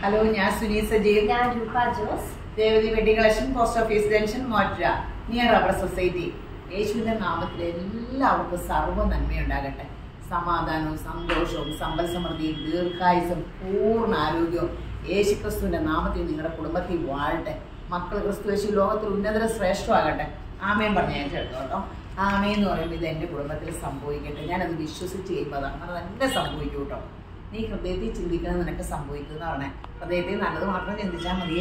Hello ഞാൻ സുനി സജീവ് ഞാൻ രൂപ ജോസ് ദേവതി wedding collection post office junction മോറ്റ നിയർ റബ്ബർ സൊസൈറ്റി യേശുവിന്റെ നാമത്തിൽ എല്ലാവർക്കും സർവ്വ നന്മയുണ്ടാകട്ടെ സമാധാനവും സന്തോഷവും സമ്പൽ സമൃദ്ധിയും ദീർഘായുസും പൂർണ്ണ ആരോഗ്യവും യേശു ക്രിസ്തുവിന്റെ നാമത്തിൽ നിങ്ങളുടെ കുടുംബത്തിൽ വാഴട്ടെ മക്കൾ ക്രിസ്തു യേശു ലോകത്തിൽ ഉന്നതര ശ്രേഷ്ഠമാകട്ടെ ആമയും പറഞ്ഞ ഞാൻ കേട്ടോ കേട്ടോ ആമേ എന്ന് പറയുമ്പോൾ ഇത് എൻ്റെ കുടുംബത്തിൽ സംഭവിക്കട്ടെ ഞാനത് വിശ്വസിച്ച് ചെയ്യുമ്പോൾ അത് അങ്ങനെ തന്നെ സംഭവിക്കും കേട്ടോ നീ ഹൃദയത്തിൽ ചിന്തിക്കുന്നത് നിനക്ക് സംഭവിക്കുന്നതാണ് ഹൃദയത്തിൽ നല്ലത് മാത്രം ചിന്തിച്ചാൽ മതി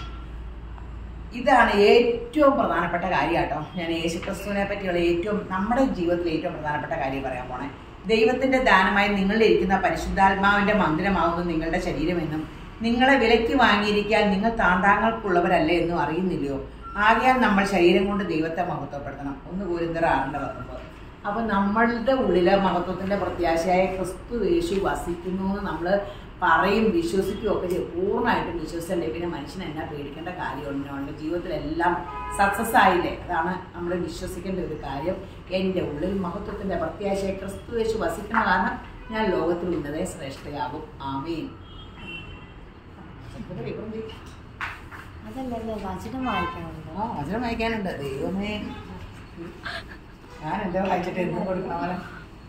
ഇതാണ് ഏറ്റവും പ്രധാനപ്പെട്ട കാര്യം കേട്ടോ ഞാൻ യേശുക്രിസ്തുവിനെ പറ്റിയുള്ള ഏറ്റവും നമ്മുടെ ജീവിതത്തിലെ ഏറ്റവും പ്രധാനപ്പെട്ട കാര്യം പറയാൻ പോണേ ദൈവത്തിന്റെ ദാനമായി നിങ്ങളിൽ ഇരിക്കുന്ന പരിശുദ്ധാത്മാവിന്റെ മന്ദിരമാകുന്നു നിങ്ങളുടെ ശരീരമെന്നും നിങ്ങളെ വിലയ്ക്ക് വാങ്ങിയിരിക്കാൻ നിങ്ങൾ താന്താങ്ങൾക്കുള്ളവരല്ല എന്നും അറിയുന്നില്ലയോ ആകയാൽ നമ്മൾ ശരീരം കൊണ്ട് ദൈവത്തെ മഹത്വപ്പെടുത്തണം ഒന്ന് ഗുരുന്തര ആറിന്റെ പത്തൊമ്പത് അപ്പൊ നമ്മളുടെ ഉള്ളിലെ മഹത്വത്തിന്റെ പ്രത്യാശയായ ക്രിസ്തു യേശു വസിക്കുന്നു എന്ന് നമ്മൾ പറയും വിശ്വസിക്കുകയും ഒക്കെ ചെയ്യും പൂർണ്ണമായിട്ടും വിശ്വസിച്ചല്ലേ പിന്നെ മനുഷ്യൻ എന്നാ പേടിക്കേണ്ട കാര്യമുണ്ട് അവൻ്റെ ജീവിതത്തിലെല്ലാം സക്സസ് ആയില്ലേ അതാണ് നമ്മൾ വിശ്വസിക്കേണ്ട ഒരു കാര്യം എൻ്റെ ഉള്ളിൽ മഹത്വത്തിന്റെ പ്രത്യാശയെ ക്രിസ്തു യേശു വസിക്കുന്ന കാരണം ഞാൻ ലോകത്തിൽ ഉന്നതേ ശ്രേഷ്ഠയാകും ആമീൻ അതല്ലല്ലോ വചനം വായിക്കാനുണ്ട് ആ വചനം വായിക്കാനുണ്ട് ദൈവമേ ഞാൻ എന്താ വായിച്ചിട്ട് എന്തും കൊടുക്കണം പോലെ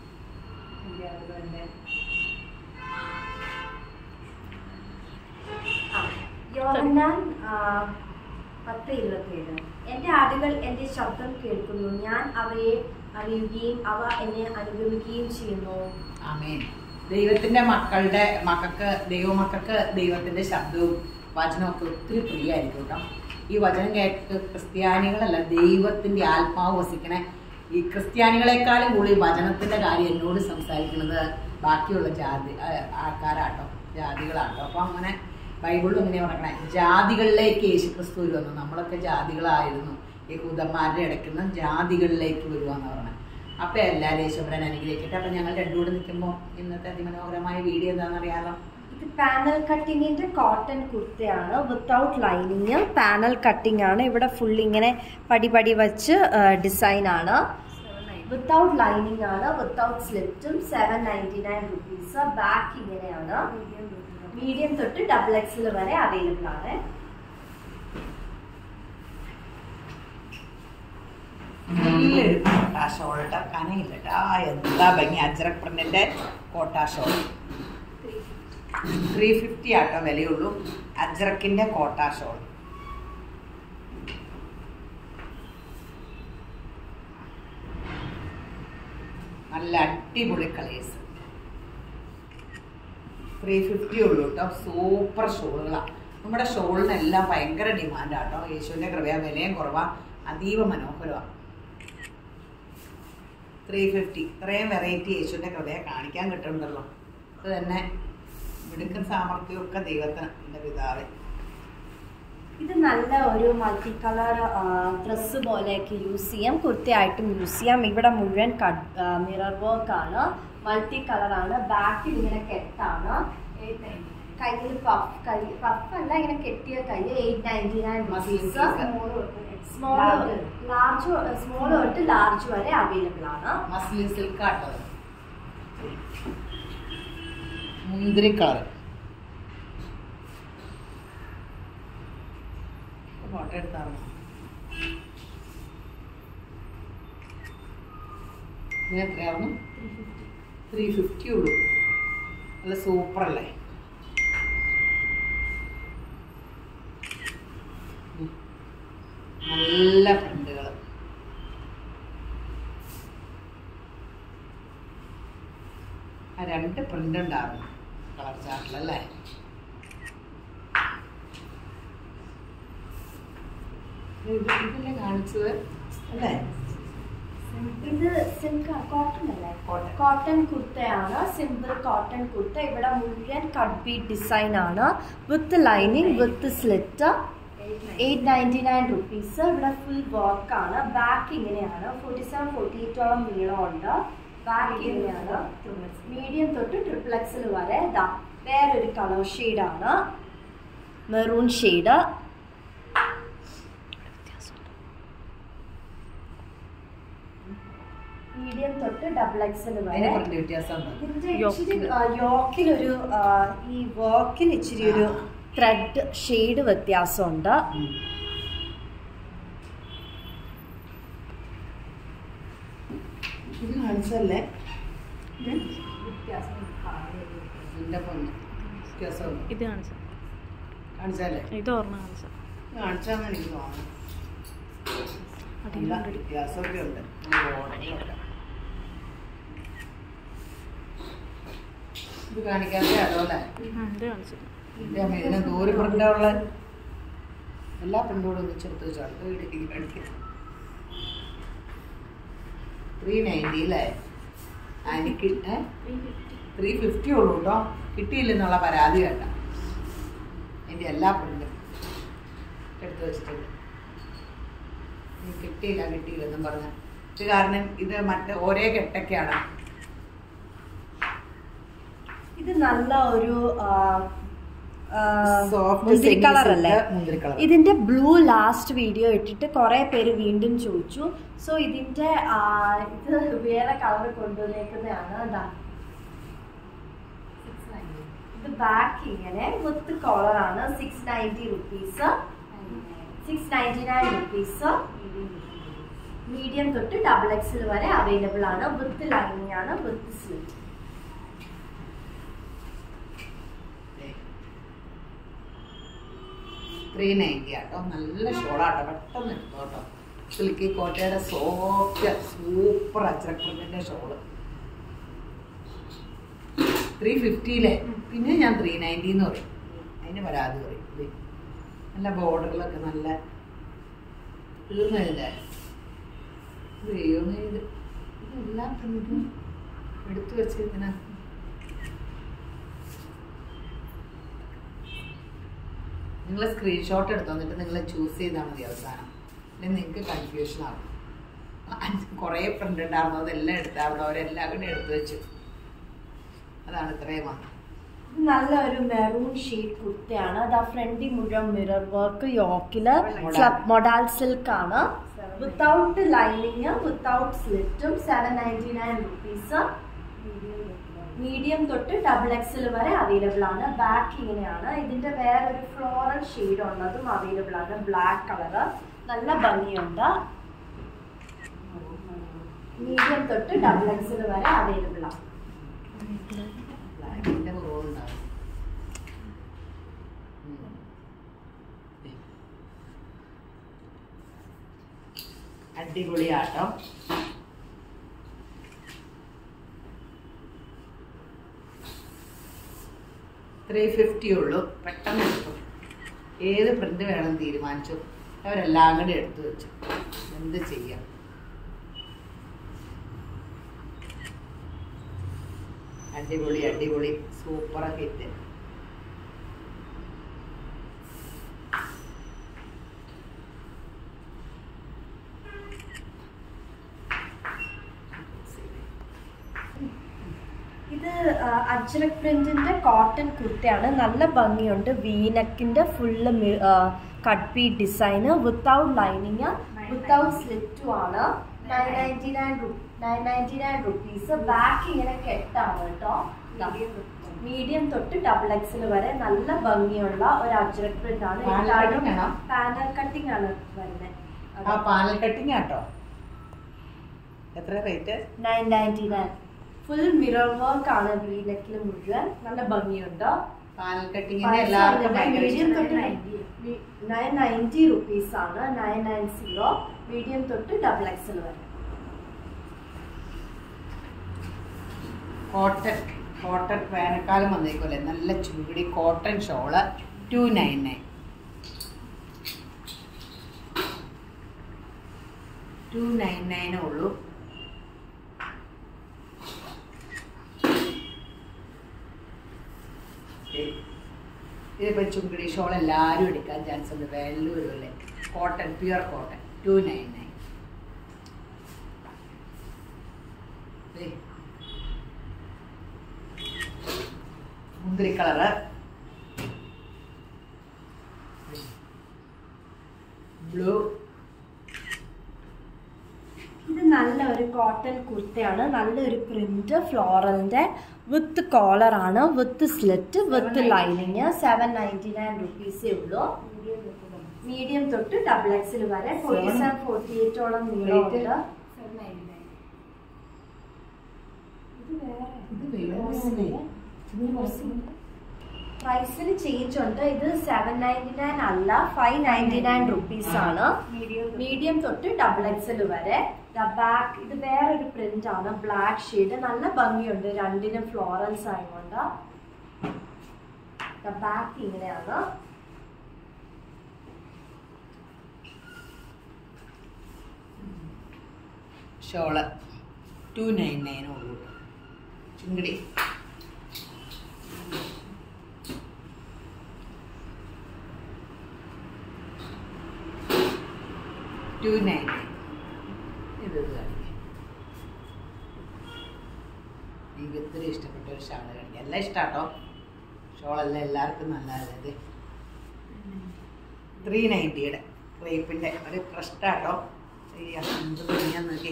ആ, യോഹന്നാൻ ആ, പത്ത് ഇരുപത്തിയേഴ് എന്റെ ആടുകൾ എന്റെ ശബ്ദം കേൾക്കുന്നു ഞാൻ അവയെ അറിയുകയും അവ എന്നെ അനുഗമിക്കുകയും ചെയ്യുന്നു ആമേൻ ദൈവത്തിന്റെ മക്കളുടെ മക്കൾക്ക് ദൈവമക്കൾക്ക് ദൈവത്തിന്റെ ശബ്ദവും വചനവും ഒക്കെ ഒത്തിരി പ്രിയമായിരിക്കും കേട്ടോ ഈ വചനം കേട്ട് ക്രിസ്ത്യാനികളല്ല ദൈവത്തിന്റെ ആത്മാവ് വസിക്കണേ ഈ ക്രിസ്ത്യാനികളെക്കാളും കൂടുതൽ വചനത്തിന്റെ കാര്യം എന്നോട് സംസാരിക്കുന്നത് ബാക്കിയുള്ള ജാതി ആ, ആൾക്കാരാട്ടോ ജാതികളാട്ടോ അപ്പൊ അങ്ങനെ ബൈബിളിൽ ഇങ്ങനെ പറയണേ ജാതികളിലേക്ക് യേശു ക്രിസ്തു വരുമെന്ന് നമ്മളൊക്കെ ജാതികളായിരുന്നു യഹൂദന്മാരുടെ ഇടയ്ക്കുന്ന ജാതികളിലേക്ക് വരുവാന്ന് പറഞ്ഞത് അപ്പൊ എല്ലാവരും യേശുബ്രൻ അനുഗ്രഹിക്കട്ടെ അപ്പൊ ഞങ്ങൾ രണ്ടും കൂടെ നിൽക്കുമ്പോൾ ഇന്നത്തെ അതിമനോഹരമായ വീഡിയോ എന്താണെന്നറിയാലോ ഇത് പാനൽ കട്ടിങ്ങിന്റെ കോട്ടൺ കുർത്തയാണ് വിത്തൗട്ട് ലൈനിങ് പാനൽ കട്ടിംഗ് ആണ് ഇവിടെ ഫുൾ ഇങ്ങനെ പടി പടി വെച്ച് ഡിസൈൻ ആണ് വിത്തൗട്ട് ലൈനിങ് ആണ് വിത്തൗട്ട് സ്ലിറ്റും seven ninety nine rupees back ഇങ്ങനെയാണ് മീഡിയം തൊട്ട് ഡബിൾ എക്സിൽ വരെ അവൈലബിൾ ആണ് നല്ലൊരു കോട്ടാ ഷോൾ കേട്ടോ കനയില്ല കേട്ടോ ആ എന്താ ഭംഗി അജ്രക് പ്രിന്റിന്റെ കോട്ടാ ഷോൾ ത്രീ ഫിഫ്റ്റി ആട്ടോ വിലയുള്ളൂ അജ്രക്കിന്റെ കോട്ടാ ഷോൾ നല്ല അടിപൊളി കളേഴ്സ് ത്രീ ഫിഫ്റ്റി ഉള്ളൂ കേട്ടോ സൂപ്പർ ഷോളുകളാണ് നമ്മുടെ ഷോളിനെല്ലാം ഭയങ്കര ഡിമാൻഡാണ് കേട്ടോ യേശുവിൻ്റെ കൃപയാ വിലയും കുറവാ അതീവ മനോഹരമാണ് ത്രീ ഫിഫ്റ്റി ഇത്രയും വെറൈറ്റി യേശുവിൻ്റെ കൃപയെ കാണിക്കാൻ കിട്ടുന്നുണ്ടല്ലോ അത് തന്നെ മിടുക്കൻ സാമർഥ്യമൊക്കെ ദൈവത്തിന് എൻ്റെ പിതാവ് ഇത് നല്ല ഒരു മൾട്ടി കളർ ഡ്രസ്സ് പോലെയൊക്കെ യൂസ് ചെയ്യാം കുർത്തയായിട്ടും യൂസ് ചെയ്യാം ഇവിടെ മുഴുവൻ മിറർ വർക്ക് ആണ് മൾട്ടി കളറാണ് ബാക്കിൽ ഇങ്ങനെ കെട്ടാണ് കയ്യിൽ പഫ് കൈ പഫ് അല്ല ഇങ്ങനെ കെട്ടിയ കൈ eight ninety nine Muslim piece. Small large small തൊട്ട് ലാർജ് വരെ അവൈലബിൾ ആണ് മസ്ലിൻ സിൽക്ക് ആട്ടത് മുന്തിരി കളർ ഫോട്ടോ എടുത്താറുണ്ട് ഇതിന് എത്രയായിരുന്നു ത്രീ ഫിഫ്റ്റി ഉള്ളൂ നല്ല സൂപ്പർ അല്ലേ ഉം. നല്ല പ്രിന്റുകൾ ആ രണ്ട് പ്രിന്റ് ഉണ്ടായിരുന്നു കളർ ചാർട്ടിലല്ലേ ഇത് ഇതല്ലേ കാണിച്ചത് അല്ലേ ഇത് സിൽക്ക് കോട്ടൺ അല്ലേ Cotton. കോട്ടൺ കുർത്തയാണ് സിമ്പിൾ കോട്ടൺ കുർത്ത ഇവിടെ മുഴുവൻ കട്ട് ബീറ്റ് ഡിസൈൻ ആണ് with lining with slit eight ninety nine rupees ഇവിടെ ഫുൾ വർക്ക് ആണ് ബാക്ക് ഇങ്ങനെയാണ് ഫോർട്ടി സെവൻ ഫോർട്ടി എയ്റ്റോളം നീളമുണ്ട് ബാക്ക് ഇങ്ങനെയാണ് മീഡിയം തൊട്ട് ട്രിപ്പിൾ എക്സിൽ വരെ ദാ വേറൊരു കളർ ഷെയ്ഡാണ് മെറൂൺ ഷെയ്ഡ് മീഡിയം തൊട്ട് ഡബിൾ എക്സിൽ അതിന് വരെ പ്രിന്റ് വ്യത്യാസം ഉണ്ട് ഇതിന്റെ ഇച്ചിരി യോക്കിലൊരു ഈ വർക്കിന് ഇച്ചിരി ഒരു ത്രെഡ് ഷെയ്ഡ് വ്യത്യാസമുണ്ട് ഇത് കാണിച്ചല്ലേ എന്റെ പൊന്ന് വ്യത്യാസം ഇത് കാണിച്ച കാണിച്ചല്ലേ ഇത് ഓർമ്മ കാണിച്ച ഇത് കാണിച്ചാന്ന് എനിക്ക് തോന്നുന്നു നല്ല വ്യത്യാസമൊക്കെ ഉണ്ട് ഇത് കാണിക്കാതെ അതോലെ ഇത് കാണിച്ചില്ല എന്റെ അമ്മ ഇതിനെ ദൂരെ പ്രിന്റുള്ള എല്ലാ പ്രിന്റോടും ഒന്നിച്ചെടുത്ത് വെച്ചാൽ ത്രീ നയൻറ്റി അല്ലേ എനിക്ക് ത്രീ ഫിഫ്റ്റി ഉള്ളൂ കേട്ടോ കിട്ടിയില്ലെന്നുള്ള പരാതി വേണ്ട എൻ്റെ എല്ലാ പ്രിന്റും എടുത്ത് വെച്ചിട്ടുണ്ട് ഇനി കിട്ടിയില്ല കിട്ടിയില്ലെന്നും പറഞ്ഞ ഇത് കാരണം ഇത് മറ്റേ ഒരേ കെട്ടൊക്കെയാണ് ഇത് നല്ല ഒരു ആ, ആ, Soft മുന്തിരി semi കളർ silk അല്ലേ മുന്തിരി കളർ ഇതിന്റെ ബ്ലൂ ലാസ്റ്റ് വീഡിയോ ഇട്ടിട്ട് കുറെ പേര് വീണ്ടും ചോദിച്ചു സോ ഇതിന്റെ ആ, ഇത് വേറെ കളർ കൊണ്ടുവന്നേക്കുന്നതാണ് ഇതാ ഇത് ബാക്ക് ഇങ്ങനെ വിത്ത് കോളർ ആണ് six ninety rupees six ninety nine rupees medium തൊട്ട് ഡബിൾ എക്സിൽ വരെ അവൈലബിൾ ആണ് വിത്ത് ലൈനിങ് ആണ് വിത്ത് സ്ലിറ്റ് ത്രീ നയൻറ്റി ആട്ടോ നല്ല ഷോളാട്ടോ പെട്ടെന്ന് എടുത്തോ കേട്ടോ സിൽക്കി കോട്ടയുടെ സോഫ്റ്റ് സൂപ്പർ അച്ചറപ്രിന്റിന്റെ ഷോള് ത്രീ ഫിഫ്റ്റിയിലെ പിന്നെ ഞാൻ ത്രീ നയൻറ്റി എന്ന് പറയും അതിന് പരാതി പറയും ദേ. നല്ല ബോർഡറിലൊക്കെ നല്ല തീർന്നതിൻ്റെ ദൈവമേ ഇത് ഇതെല്ലാം പ്രിന്റും എടുത്തു വെച്ചതിനാ നിങ്ങൾ സ്ക്രീൻഷോട്ട് എടുത്തു എന്നിട്ട് നിങ്ങൾ ചൂസ് ചെയ്താൽ മതി അവസാനം അല്ലെങ്കിൽ നിങ്ങൾക്ക് കൺഫ്യൂഷൻ ആവും കുറേ പ്രിന്റ് ഉണ്ടായിരുന്നു അതെല്ലാം എടുത്ത് അവിടെ അവരെല്ലാം കൂടെ എടുത്തു വെച്ചു അതാണ് ഇത്രയും വന്നത് ഇത് നല്ല ഒരു മെറൂൺ ഷെയ്ഡ് കുർത്തയാണ് അത് ആ ഫ്രണ്ടിൽ മുഴുവൻ മിറർ വർക്ക് യോക്കില് Modal. മൊഡാൽ സിൽക്ക് ആണ് വിത്തൗട്ട് ലൈനിങ് വിത്തൗട്ട് സ്ലിറ്റും seven ninety nine rupees medium തൊട്ട് ഡബിൾ എക്സൽ വരെ അവൈലബിൾ ആണ് ബാക്ക് ഇങ്ങനെയാണ് ഇതിന്റെ വേറൊരു ഫ്ലോറൽ ഷെയ്ഡ് ഉള്ളതും അവൈലബിൾ ആണ് ബ്ലാക്ക് കളറ് നല്ല ഭംഗിയുണ്ട് മീഡിയം തൊട്ട് ഡബിൾ എക്സൽ വരെ അവൈലബിൾ ആണ് ബ്ലാക്കിന്റെ കുറവുണ്ടാവും അടിപൊളിയാട്ടോ ത്രീ ഫിഫ്റ്റി ഉള്ളൂ പെട്ടെന്ന് എടുത്തു ഏത് പ്രിന്റ് വേണം തീരുമാനിച്ചു അവരെല്ലാം കൂടെ എടുത്തു വെച്ചു എന്ത് ചെയ്യാം അടിപൊളി അടിപൊളി സൂപ്പർ ഹിറ്റ് ഇത് ആ, അജ്രക് പ്രിന്റിന്റെ കോട്ടൺ കുർത്തയാണ് നല്ല ഭംഗിയുണ്ട് വീനക്കിന്റെ full cut bead design without lining without സ്ലിറ്റും ആണ് nine ninety nine nine ninety nine rupees back ഇങ്ങനെ കെട്ടാണ് കേട്ടോ മീഡിയം തൊട്ട് ഡബിൾ എക്സിൽ വരെ നല്ല ഭംഗിയുള്ള ഒരു അജ്രക് പ്രിന്റ് ആണ് Panel cutting ആണോ? പാനൽ കട്ടിംഗ് ആണ് ആ വരുന്നത് പാനൽ കട്ടിങ് ആട്ടോ എത്ര rate nine ninety nine full mirror work ആണ് വീനെക്കിൽ മുഴുവൻ നല്ല ഭംഗിയുണ്ട് പാനൽ കട്ടിങ്ങിന്റെ എല്ലാവർക്കും ഭയങ്കര മീഡിയം തൊട്ട് ഇഷ്ടം. നയൻ നയൻറ്റി റുപ്പീസ് ആണ് നയൻ നയൻ സീറോ മീഡിയം തൊട്ട് ഡബിൾ എക്സൽ വരെ കോട്ടൺ കോട്ടൺ വേനൽക്കാലം വന്നേക്കല്ലേ നല്ല ചൂടി cotton shawl two nine nine two nine നയനേ ഉള്ളൂ ഇതിപ്പോൾ ചുങ്കിടി ഷോൾ എല്ലാവരും എടുക്കാൻ ചാൻസ് ഉണ്ട് വെല്ലൂരും അല്ലേ cotton pure cotton two nine nine മുന്തിരി കളറ് ബ്ലൂ ഇത് നല്ല ഒരു കോട്ടൺ കുർത്തയാണ് നല്ലൊരു പ്രിന്റ് ഫ്ലോറലിന്റെ വിത്ത് കോളർ ആണ് with slit with lining seven ninety nine റുപ്പീസേ ഉള്ളൂ മീഡിയം തൊട്ട് ഡബിൾ എക്സിൽ വരെ ഫോർട്ടി സെവൻ ഫോർട്ടി എയ്റ്റോളം നീളമുണ്ട് ഇത് വേറെ പ്രൈസിൽ ചേഞ്ച് ഉണ്ട് ഇത് സെവൻ നയൻറ്റി നയൻ അല്ല ഫൈവ് നയൻറ്റി നയൻ റുപ്പീസ് ആണ് മീഡിയം തൊട്ട് ഡബിൾ എക്സൽ വരെ ബാക്ക് ഇത് വേറൊരു പ്രിന്റ് ആണ് ബ്ലാക്ക് ഷെയ്ഡ് നല്ല ഭംഗിയുണ്ട് രണ്ടിനും ഫ്ലോറൽസ് ആയതുകൊണ്ട് ബാക്ക് ഇങ്ങനെയാണ് ഷോള് ടു നയൻ നയനേ ഉള്ളൂ ചിങ്കടി ടു നയൻ നയൻ ഇത് ഇത് കാണിക്കാം എനിക്ക് ഒത്തിരി ഇഷ്ടപ്പെട്ട ഒരു ഷാള് കാണിക്കാം എല്ലാം ഇഷ്ടാട്ടോ ഷോളെല്ലാം എല്ലാവർക്കും നല്ലതല്ലേ ത്രീ നയൻറ്റിയുടെ ക്രേപ്പിൻ്റെ ഒരു ക്രസ്റ്റാട്ടോ അയ്യ എന്ത് ഭംഗിയാ നോക്കി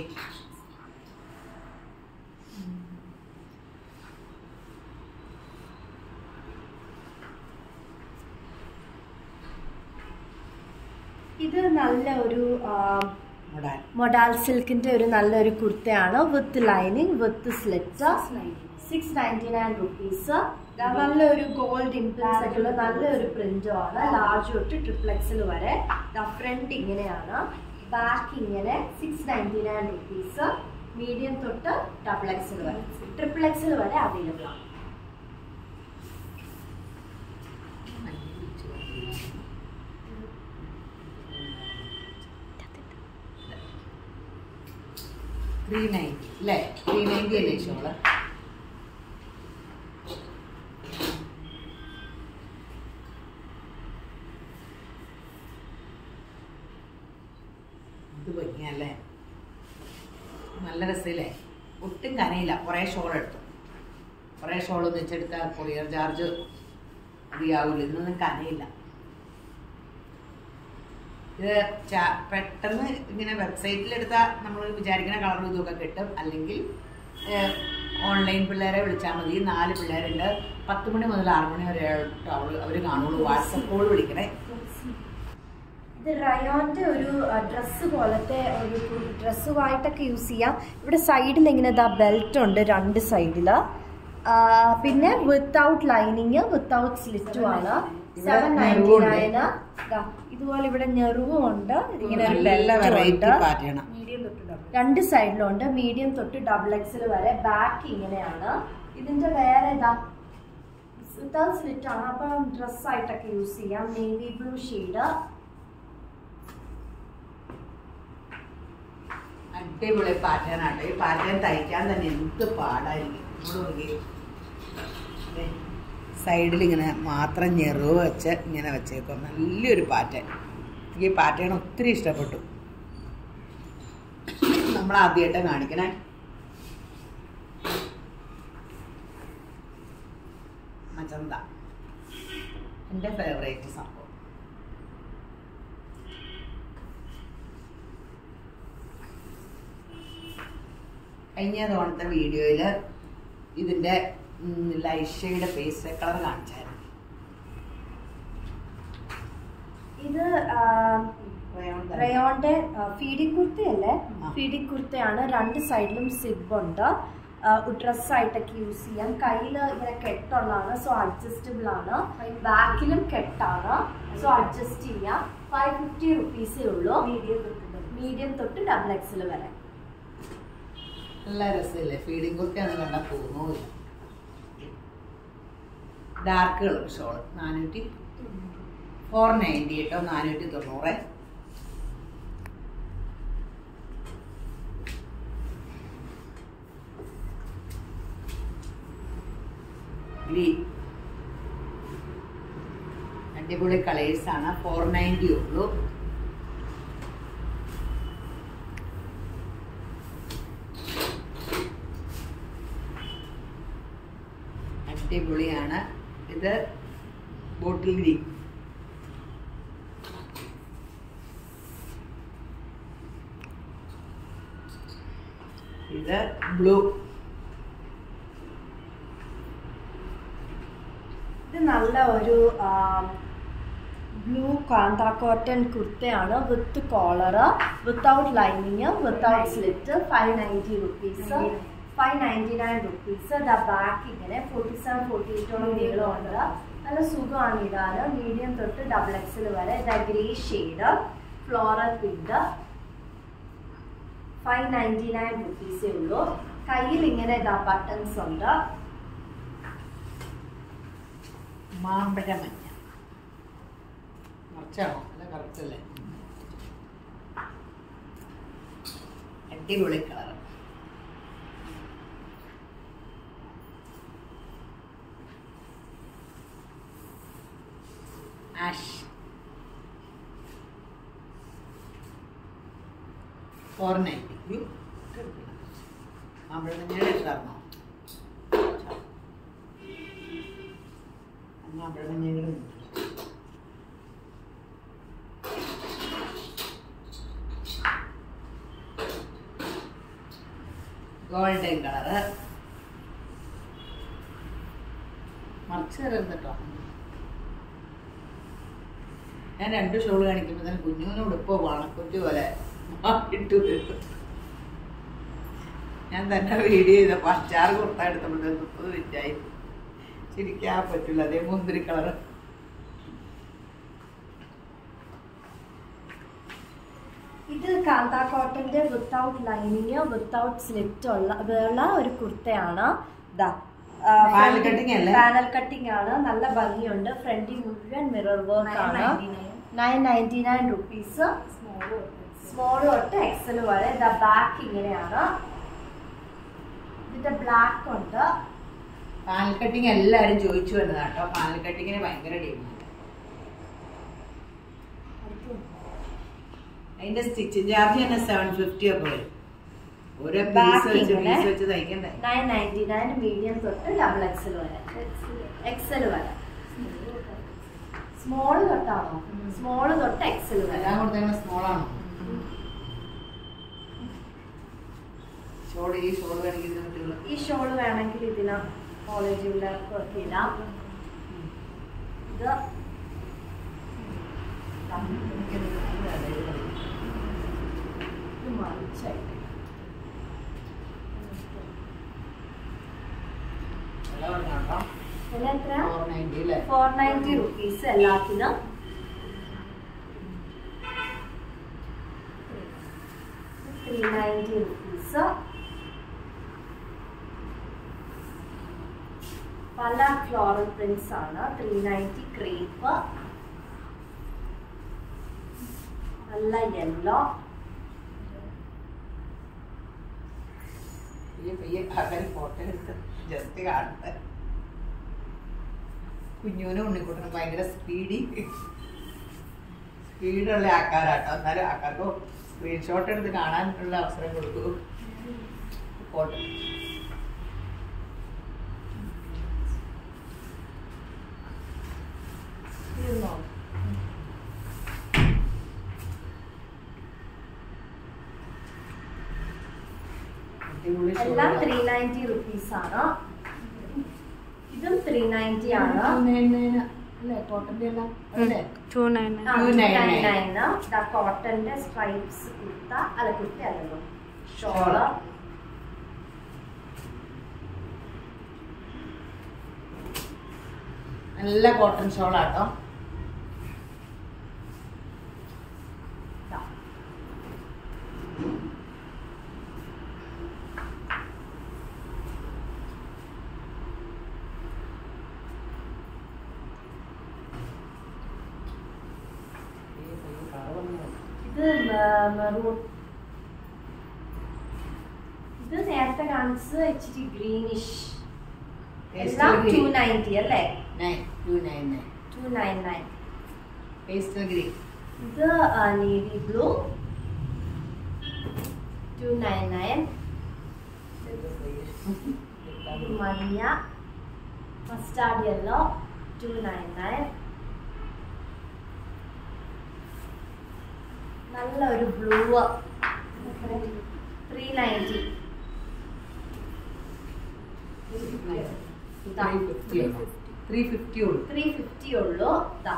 ഇത് നല്ല ഒരു മുടാൻ മൊഡാൽ സിൽക്കിന്റെ ഒരു നല്ലൊരു കുർത്തയാണ് with lining with slit six ninety nine rupees നല്ലൊരു ഗോൾഡ് ഇംപ്ലൻസ് ഒക്കെ ഉള്ള നല്ലൊരു പ്രിന്റും ആണ് ലാർജ് തൊട്ട് ട്രിപ്പിൾ എക്സിൽ വരെ ഫ്രണ്ട് ഇങ്ങനെയാണ് ബാക്ക് ഇങ്ങനെ six ninety nine rupees medium തൊട്ട് ഡബിൾ എക്സിൽ വരെ ട്രിപ്പിൾ എക്സിൽ വരെ അവൈലബിൾ ആണ് ത്രീ നയൻറ്റി അല്ലേ ത്രീ നയൻറ്റി അല്ലേ ഷോള് ഇത് ഭംഗിയല്ലേ നല്ല രസമില്ലേ ഒട്ടും കനയില്ല കുറേ ഷോൾ എടുത്തു കുറേ ഷോൾ വെച്ചെടുത്താൽ കൊറിയർ ചാർജ് അധികമാവില്ല ഇതിനൊന്നും കനയില്ല ഇത് ചാ- പെട്ടെന്ന് ഇങ്ങനെ വെബ്സൈറ്റിൽ എടുത്താൽ നമ്മൾ വിചാരിക്കുന്ന കളറും ഇതൊക്കെ കിട്ടും അല്ലെങ്കിൽ ഓൺലൈൻ പിള്ളേരെ വിളിച്ചാൽ മതി നാല് പിള്ളേരുണ്ട് പത്ത് മണി മുതൽ ആറ് മണി വരെ അവർ അവർ കാണുള്ളൂ വാട്സപ്പ് കോൾ വിളിക്കണേ ഇത് റയോന്റെ ഒരു ഡ്രസ്സ് പോലത്തെ ഒരു ഡ്രസ്സുമായിട്ടൊക്കെ യൂസ് ചെയ്യാം ഇവിടെ സൈഡിൽ ഇങ്ങനെ ഇതാ ബെൽറ്റ് ഉണ്ട് രണ്ട് സൈഡില് പിന്നെ വിത്തൗട്ട് ലൈനിങ് വിത്തൗട്ട് സ്ലിറ്റും ആണ് ഇവിടെ സെവൻ നയൻറ്റി ഞെറിവുണ്ട്. നയന് ഇതുപോലെ ഇവിടെ ഞെറിവും ഉണ്ട് ഇങ്ങനെ ഒരു നല്ല belt വെറൈറ്റി ഉണ്ട്. പാറ്റേണ രണ്ട് സൈഡിലുണ്ട് മീഡിയം തൊട്ട് ഡബിൾ എക്സിൽ വരെ ബാക്ക് ഇങ്ങനെയാണ് ഇതിന്റെ വേറെ ഇതാ വിത്തൗട്ട് സ്ലിറ്റ് ആണ് അപ്പം ഡ്രസ്സായിട്ടൊക്കെ യൂസ് ചെയ്യാം നേവി ബ്ലൂ ഷെയ്ഡ് അടിപൊളി പാറ്റേൺ ആട്ടോ ഈ പാറ്റേൺ തയ്ക്കാൻ തന്നെ എന്ത് പാടായിരിക്കും ഇവിടെ നോക്കി സൈഡിൽ ഇങ്ങനെ മാത്രം ഞെറിവ് വെച്ച് ഇങ്ങനെ വെച്ചേക്കും നല്ലൊരു പാറ്റേൺ എനിക്ക് ഈ പാറ്റേൺ ഒത്തിരി ഇഷ്ടപ്പെട്ടു നമ്മൾ ആദ്യമായിട്ട് കാണിക്കണേ മജന്ത എൻ്റെ ഫേവറേറ്റ് സംഭവം കഴിഞ്ഞ തവണത്തെ വീഡിയോയിൽ ഇതിൻ്റെ ലൈഷയുടെ ഫേസ് കളർ കാണിച്ചായിരുന്നു ഇത് ആ, Rayon തന്നെ. റയോണിന്റെ ഫീഡി കുർത്തയല്ലേ ആ. ഫീഡി കുർത്തയാണ് രണ്ട് സൈഡിലും സിബ് ഉണ്ട് ഡ്രസ് ആയിട്ടൊക്കെ യൂസ് ചെയ്യാം കയ്യിൽ ഇങ്ങനെ കെട്ടുള്ളതാണ് സോ അഡ്ജസ്റ്റബിൾ ആണ് ബാക്കിലും കെട്ടാണ് സോ അഡ്ജസ്റ്റ് ചെയ്യാം ഫൈവ് ഫിഫ്റ്റി റുപ്പീസേ ഉള്ളൂ മീഡിയം തൊട്ട് ഡബിൾ എക്സിൽ വരെ നല്ല രസമില്ലേ ഫീഡിങ് കുർത്തിയാന്ന് കണ്ടാൽ തോന്നുമില്ല ഡാർക്ക് കളർ ഷോൾ നാനൂറ്റി ഫോർ നയൻറ്റി കേട്ടോ നാനൂറ്റി തൊണ്ണൂറ് ഗ്രീൻ അടിപൊളി കളേഴ്സാണ് ഫോർ നയൻറ്റി ഉള്ളൂ അടിപൊളിയാണ് ഇത് ബോട്ടിൽ ഗ്രീൻ ഇത് ബ്ലൂ ഇത് നല്ല ഒരു ബ്ലൂ കാന്ത കോട്ടൺ കുർത്തയാണ് with collar without lining without slit five ninety rupees five ninety nine rupees the back ഇങ്ങനെ ഫോർട്ടി സെവൻ ഫോർട്ടി എയ്റ്റോളം നീളമുണ്ട് നല്ല സുഖമാണ് ഇടാൻ മീഡിയം തൊട്ട് ഡബിൾ എക്സിൽ വരെ the grey shade floral pink five ninety nine റുപ്പീസേ ഉള്ളൂ കയ്യിൽ ഇങ്ങനെ ഇതാ ബട്ടൺസ് ഉണ്ട് മാമ്പഴ മഞ്ഞ മറിച്ചാണോ അല്ല കറക്റ്റല്ലേ അടിപൊളി കളർ ആഷ് ഫോർ നയൻറ്റി മാമ്പഴ മഞ്ഞയുടെ ഇഷ്ടമാണോ മാമ്പഴ മഞ്ഞയുടെ ഗോൾഡൻ കളറ് മറിച്ച് തരുന്നത് കേട്ടോ ഞാൻ രണ്ട് ഷോള് കാണിക്കുമ്പോൾ തന്നെ കുഞ്ഞുവിന് ഉടുപ്പോ വാണക്കുറ്റി പോലെ ഇട്ടു തരും ഞാൻ തന്നെ വീഡിയോ ചെയ്തപ്പോൾ അച്ചാറ് കുർത്ത എടുത്തപ്പോഴത്തേക്ക് മുപ്പത് മിനിറ്റായി ചിരിക്കാൻ പറ്റില്ല അതേ മുന്തിരി കളറ് ഇത് കാന്ത കോട്ടന്റെ വിത്തൗട്ട് ലൈനിങ് വിത്തൗട്ട് സ്ലിറ്റ് ഉള്ള ഉള്ള ഒരു കുർത്തയാണ് ദാ Panel cutting അല്ലേ? പാനൽ കട്ടിംഗ് ആണ് നല്ല ഭംഗിയുണ്ട് ഫ്രണ്ടിൽ മുഴുവൻ മിറർ വർക്ക് ആണ് nine ninety nine rupees small തൊട്ട് എക്സൽ വരെ ദ ബാക്ക് ഇങ്ങനെയാണ് ഇതിന്റെ ബ്ലാക്ക് ഉണ്ട് പാനൽ കട്ടിങ് എല്ലാവരും ചോദിച്ചു വന്നതാണ് കേട്ടോ പാനൽ കട്ടിങ്ങിന് ഭയങ്കര ഡിമാൻഡ് അതിന്റെ സ്റ്റിച്ചിങ് ചാർജ് തന്നെ സെവൻ ഫിഫ്റ്റി ഒക്കെ വരും ഓരോ Back പീസ് വെച്ച് ഇങ്ങനെ. പീസ് വെച്ച് തയ്ക്കണ്ടേ നയൻ നയൻറ്റി നയൻ മീഡിയം തൊട്ട് ഡബിൾ എക്സൽ വരെ എക്സൽ വരെ സ്മോൾ തൊട്ടാണോ സ്മോൾ തൊട്ട് എക്സൽ വരെ എല്ലാം കൊടുത്തേ സ്മോൾ ആണോ ഷോള് ഈ ഷോള് കാണിക്കുന്ന പറ്റുള്ളൂ ഈ ഷോൾ വേണമെങ്കിൽ ഇതിന് കോളേജ് പിള്ളേർക്കൊക്കെ ഇടാം ഇത് ഇത് മറിച്ചായിട്ട് എല്ലാം കേട്ടോ വില എത്ര ഫോർ നയൻറ്റി അല്ലേ ഫോർ നയൻറ്റി റുപ്പീസ് എല്ലാത്തിനും ത്രീ നയൻറ്റി റുപ്പീസ് പല ഫ്ലോറൽ പ്രിന്റ്സ് ആണ് ത്രീ നയൻറ്റി ക്രേപ്പ് നല്ല യെല്ലോ ഈ പയ്യെ ആൾക്കാർ ഫോട്ടോ എടുത്ത് ജസ്റ്റ് കാണട്ടെ കുഞ്ഞുവിനും ഉണ്ണിക്കുട്ടനും ഭയങ്കര സ്പീഡി സ്പീഡുള്ള ആൾക്കാരാട്ടോ എന്നാലും ആൾക്കാർക്ക് സ്ക്രീൻഷോട്ട് എടുത്ത് കാണാനുള്ള അവസരം കൊടുക്കൂ ഫോട്ടോ ഇരുന്നോ അടിപൊളി എല്ലാം ഷോളാ. ത്രീ നയൻറ്റി റുപ്പീസ് ആണ് ഇതും ത്രീ നയൻറ്റി ആണ് അല്ലേ കോട്ടന്റെ എല്ലാം അല്ലേ ടു നയൻ ആ, Two nine nine. 299. ദാ കോട്ടന്റെ സ്ട്രൈപ്സ് കുർത്ത അല്ല കുർത്ത അല്ലല്ലോ ഷോള് ഷോള്. നല്ല കോട്ടൺ ഷോളാട്ടോ ദാ. ഇത് മെറൂൺ ഇത് നേരത്തെ കാണിച്ചത് ഇച്ചിരി ഗ്രീനിഷ് എല്ലാം ടു നയൻറ്റി അല്ലേ nine two nine nine two nine nine pastel green ഇത് navy blue two nine nine മഞ്ഞ mustard yellow two nine nine നല്ല ഒരു ബ്ലൂ ത്രീ നയൻറ്റി ഇതാ ത്രീ ഫിഫ്റ്റി ഉള്ളൂ ത്രീ ഫിഫ്റ്റി ഉള്ളൂ ത്രീ ഫിഫ്റ്റി ഉള്ളൂ ഇതാ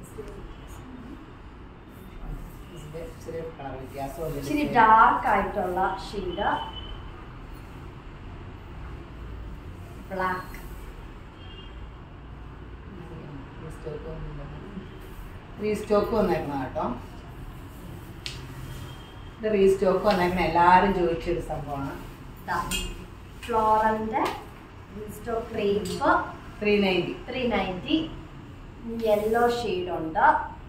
ഇതിന്റെ ചെറിയ കളർ വ്യത്യാസമുണ്ട് ഇച്ചിരി ഡാർക്ക് ആയിട്ടുള്ള ഷെയ്ഡ് ബ്ലാക്ക് റീസ്റ്റോക്ക് വന്നേക്കണം കേട്ടോ ഇത് റീസ്റ്റോക്ക് വന്നേക്കണ എല്ലാരും ചോദിച്ചൊരു സംഭവമാണ് ഫ്ലോറലിന്റെ crepe three ninety three ninety yellow shade ഉണ്ട്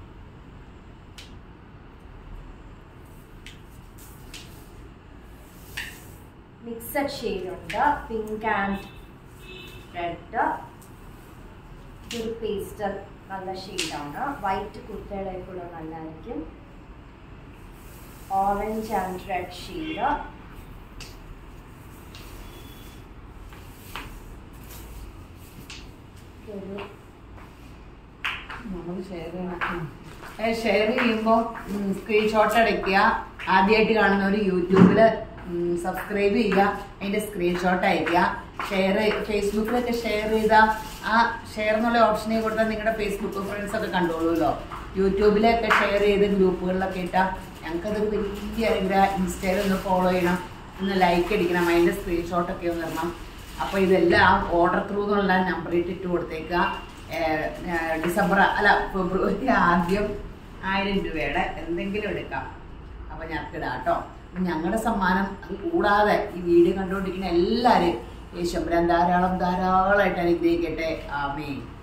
മിക്സഡ് ഷെയ്ഡ് ഉണ്ട് പിങ്ക് ആൻഡ് റെഡ് ഇതൊരു പേസ്റ്റൽ നല്ല ഷെയ്ഡാണ് വൈറ്റ് കുർത്തയുടെ കൂടെ നല്ലതായിരിക്കും ഓറഞ്ച് ആൻഡ് റെഡ് ഷെയ്ഡ് ഒരു നമ്മൾ ഷെയർ ചെയ്യണം ഷെയർ ചെയ്യുമ്പോൾ സ്ക്രീൻഷോട്ട് അടയ്ക്കുക ആദ്യമായിട്ട് കാണുന്നവർ യൂട്യൂബിൽ സബ്സ്ക്രൈബ് ചെയ്യുക അതിൻ്റെ സ്ക്രീൻഷോട്ട് അയക്കുക ഷെയർ ഫേസ്ബുക്കിലൊക്കെ ഷെയർ ചെയ്താൽ ആ ഷെയർ എന്നുള്ള ഓപ്ഷനെ കൊടുത്താൽ നിങ്ങളുടെ ഫേസ്ബുക്ക് ഫ്രണ്ട്സ് ഒക്കെ കണ്ടോളൂല്ലോ യൂട്യൂബിലൊക്കെ ഷെയർ ചെയ്ത് ഗ്രൂപ്പുകളിലൊക്കെ ഇട്ടാൽ ഞങ്ങൾക്കതൊരു വലിയ അനുഗ്രഹം ഇൻസ്റ്റയിൽ ഒന്ന് ഫോളോ ചെയ്യണം ഒന്ന് ലൈക്ക് അടിക്കണം അതിൻ്റെ സ്ക്രീൻഷോട്ടൊക്കെ ഒന്ന് ഇടണം അപ്പോൾ ഇതെല്ലാം ഓർഡർ ത്രൂ എന്നുള്ള നമ്പർ ഇട്ടിട്ട് കൊടുത്തേക്കുക ഏഹ്, ഏഹ്, ഡിസംബർ അല്ല ഫെബ്രുവരി ആദ്യം ആയിരം രൂപയുടെ എന്തെങ്കിലും എടുക്കാം അപ്പോൾ ഞങ്ങൾക്ക് ഇടാം കേട്ടോ അപ്പം ഞങ്ങളുടെ സമ്മാനം അത് കൂടാതെ ഈ വീഡിയോ കണ്ടുകൊണ്ടിരിക്കുന്ന എല്ലാവരും യേശുമ്പരാൻ ധാരാളം ധാരാളമായിട്ട് അനുഗ്രഹിക്കട്ടെ ആമേ